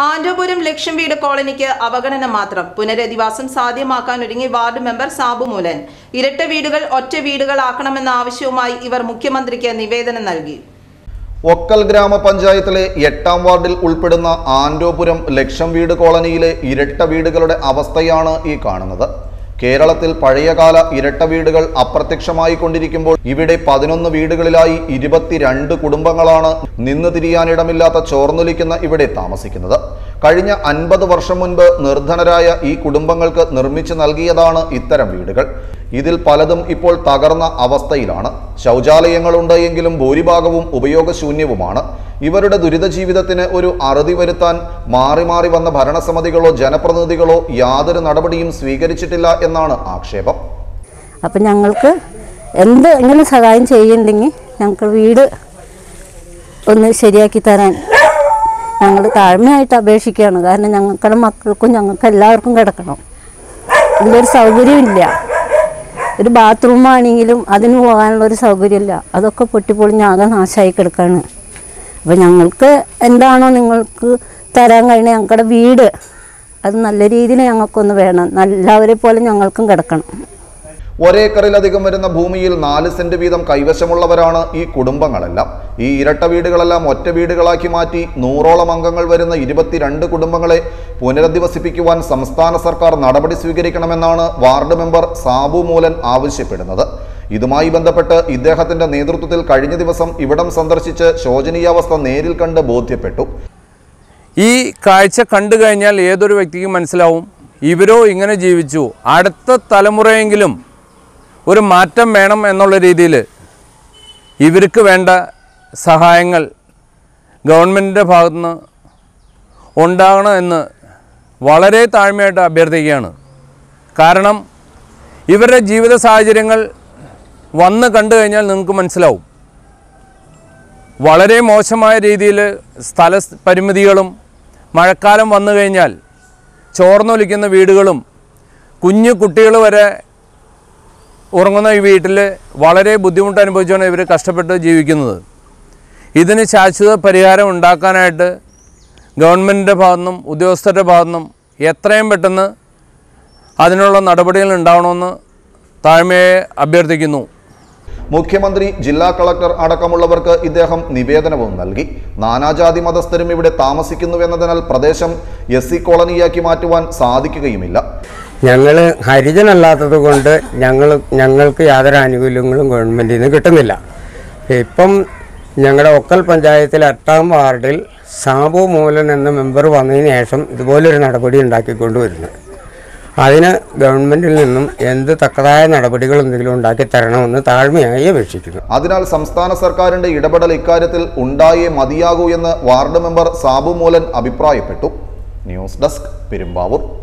ആൻഡോപുരം ലക്ഷം വീട് കോളനിക്ക് അവഗണന മാത്രം പുനരധിവാസം സാധ്യമാക്കാൻ ഒരുങ്ങി വാർഡ് മെമ്പർ സാബു മൂലൻ ഇരട്ട വീടുകൾ ഒറ്റ വീടുകളാക്കണമെന്ന ആവശ്യവുമായി ഇവർ മുഖ്യമന്ത്രിക്ക് നിവേദനം നൽകി ഒക്കൽ ഗ്രാമപഞ്ചായത്തിലെ എട്ടാം വാർഡിൽ ഉൾപ്പെടുന്ന ആൻഡോപുരം ലക്ഷം വീട് കോളനിയിലെ ഇരട്ട വീടുകളുടെ അവസ്ഥയാണ് ഈ കാണുന്നത് കേരളത്തിൽ പഴയകാല ഇരട്ട വീടുകൾ അപ്രത്യക്ഷമായി കൊണ്ടിരിക്കുമ്പോൾ ഇവിടെ പതിനൊന്ന് വീടുകളിലായി ഇരുപത്തിരണ്ട് കുടുംബങ്ങളാണ് നിന്ന് തിരിയാനിടമില്ലാത്ത ചോർന്നൊലിക്കുന്ന ഇവിടെ താമസിക്കുന്നത് കഴിഞ്ഞ അൻപത് വർഷം മുൻപ് നിർധനരായ ഈ കുടുംബങ്ങൾക്ക് നിർമ്മിച്ചു നൽകിയതാണ് ഇത്തരം വീടുകൾ ഇതിൽ പലതും ഇപ്പോൾ തകർന്ന അവസ്ഥയിലാണ് ശൗചാലയങ്ങളുണ്ട് എങ്കിലും ഭൂരിഭാഗവും ഉപയോഗശൂന്യവുമാണ് ഇവരുടെ ദുരിത ജീവിതത്തിന് ഒരു അറുതി വരുത്താൻ മാറി മാറി വന്ന ഭരണസമിതികളോ ജനപ്രതിനിധികളോ യാതൊരു നടപടിയും സ്വീകരിച്ചിട്ടില്ല എന്നാണ് ആക്ഷേപം അപ്പം ഞങ്ങൾക്ക് എന്തെങ്കിലും സഹായം ചെയ്യുന്നുണ്ടെങ്കിൽ ഞങ്ങൾക്ക് വീട് ഒന്ന് ശരിയാക്കി തരാൻ ഞങ്ങൾ താഴ്മയായിട്ട് അപേക്ഷിക്കുകയാണ് കാരണം ഞങ്ങളുടെ മക്കൾക്കും ഞങ്ങൾക്ക് എല്ലാവർക്കും കിടക്കണം ഇതിലൊരു സൗകര്യമില്ല ഒരു ബാത്റൂം ആണെങ്കിലും അതിന് പോകാനുള്ള ഒരു സൗകര്യമില്ല അതൊക്കെ പൊട്ടിപ്പൊളിഞ്ഞ് ആകെ നാശമായി കിടക്കുകയാണ് അപ്പോൾ ഞങ്ങൾക്ക് എന്താണോ നിങ്ങൾക്ക് തരാൻ കഴിയുന്നത് ഞങ്ങളുടെ വീട് അത് നല്ല രീതിയിൽ ഞങ്ങൾക്കൊന്ന് വേണം എല്ലാവരെ പോലെ ഞങ്ങൾക്കും കിടക്കണം ഒരേക്കറിലധികം വരുന്ന ഭൂമിയിൽ നാല് സെന്റ് വീതം കൈവശമുള്ളവരാണ് ഈ കുടുംബങ്ങളെല്ലാം ഈ ഇരട്ട വീടുകളെല്ലാം ഒറ്റ വീടുകളാക്കി മാറ്റി നൂറോളം അംഗങ്ങൾ വരുന്ന ഇരുപത്തിരണ്ട് കുടുംബങ്ങളെ പുനരധിവസിപ്പിക്കുവാൻ സംസ്ഥാന സർക്കാർ നടപടി സ്വീകരിക്കണമെന്നാണ് വാർഡ് മെമ്പർ സാബു മൂലൻ ആവശ്യപ്പെടുന്നത് ഇതുമായി ബന്ധപ്പെട്ട് ഇദ്ദേഹത്തിന്റെ നേതൃത്വത്തിൽ കഴിഞ്ഞ ദിവസം ഇവിടം സന്ദർശിച്ച് ശോചനീയാവസ്ഥ നേരിൽ കണ്ട് ബോധ്യപ്പെട്ടു ഈ കാഴ്ച കണ്ടു കഴിഞ്ഞാൽ ഏതൊരു വ്യക്തിക്കും മനസ്സിലാവും ഇവരോ ഇങ്ങനെ ജീവിച്ചു അടുത്ത തലമുറയെങ്കിലും ഒരു മാറ്റം വേണം എന്നുള്ള രീതിയിൽ ഇവർക്ക് വേണ്ട സഹായങ്ങൾ ഗവൺമെൻറ്റിൻ്റെ ഭാഗത്തുനിന്ന് ഉണ്ടാകണമെന്ന് വളരെ താഴ്മയായിട്ട് അഭ്യർത്ഥിക്കുകയാണ് കാരണം ഇവരുടെ ജീവിത സാഹചര്യങ്ങൾ വന്ന് കണ്ടു കഴിഞ്ഞാൽ നിങ്ങൾക്ക് മനസ്സിലാവും വളരെ മോശമായ രീതിയിൽ സ്ഥല പരിമിതികളും മഴക്കാലം വന്നു കഴിഞ്ഞാൽ ചോർന്നൊലിക്കുന്ന വീടുകളും കുഞ്ഞു കുട്ടികൾ വരെ ഉറങ്ങുന്ന ഈ വീട്ടിൽ വളരെ ബുദ്ധിമുട്ട് അനുഭവിച്ചാണ് ഇവർ കഷ്ടപ്പെട്ട് ജീവിക്കുന്നത് ഇതിന് ശാശ്വത പരിഹാരം ഉണ്ടാക്കാനായിട്ട് ഗവൺമെൻറ്റിൻ്റെ ഭാഗത്തുനിന്നും ഉദ്യോഗസ്ഥരുടെ ഭാഗത്തുനിന്നും എത്രയും പെട്ടെന്ന് അതിനുള്ള നടപടികൾ ഉണ്ടാവണമെന്ന് താഴ്മയെ അഭ്യർത്ഥിക്കുന്നു മുഖ്യമന്ത്രി ജില്ലാ കളക്ടർ അടക്കമുള്ളവർക്ക് ഇദ്ദേഹം നിവേദനവും നൽകി നാനാജാതി മതസ്ഥരും ഇവിടെ താമസിക്കുന്നുവെന്നതിനാൽ പ്രദേശം എസ് സി കോളനിയാക്കി മാറ്റുവാൻ സാധിക്കുകയുമില്ല ഞങ്ങൾ ഹരിജനല്ലാത്തത് കൊണ്ട് ഞങ്ങൾ ഞങ്ങൾക്ക് യാതൊരു ആനുകൂല്യങ്ങളും ഗവൺമെൻറ്റിൽ നിന്ന് കിട്ടുന്നില്ല ഇപ്പം ഞങ്ങളുടെ ഒക്കൽ പഞ്ചായത്തിൽ എട്ടാം വാർഡിൽ സാബു മൂലൻ എന്ന മെമ്പർ വന്നതിന് ശേഷം ഇതുപോലൊരു നടപടി ഉണ്ടാക്കിക്കൊണ്ട് വരുന്നത് അതിന് ഗവൺമെൻറ്റിൽ നിന്നും എന്ത് തക്കതായ നടപടികൾ എന്തെങ്കിലും ഉണ്ടാക്കി തരണമെന്ന് താഴ്മയായി അപേക്ഷിക്കുന്നു അതിനാൽ സംസ്ഥാന സർക്കാരിന്റെ ഇടപെടൽ ഇക്കാര്യത്തിൽ ഉണ്ടായേ മതിയാകൂ എന്ന് വാർഡ് മെമ്പർ സാബു മൂലൻ അഭിപ്രായപ്പെട്ടു ന്യൂസ് ഡെസ്ക് പെരുമ്പാവൂർ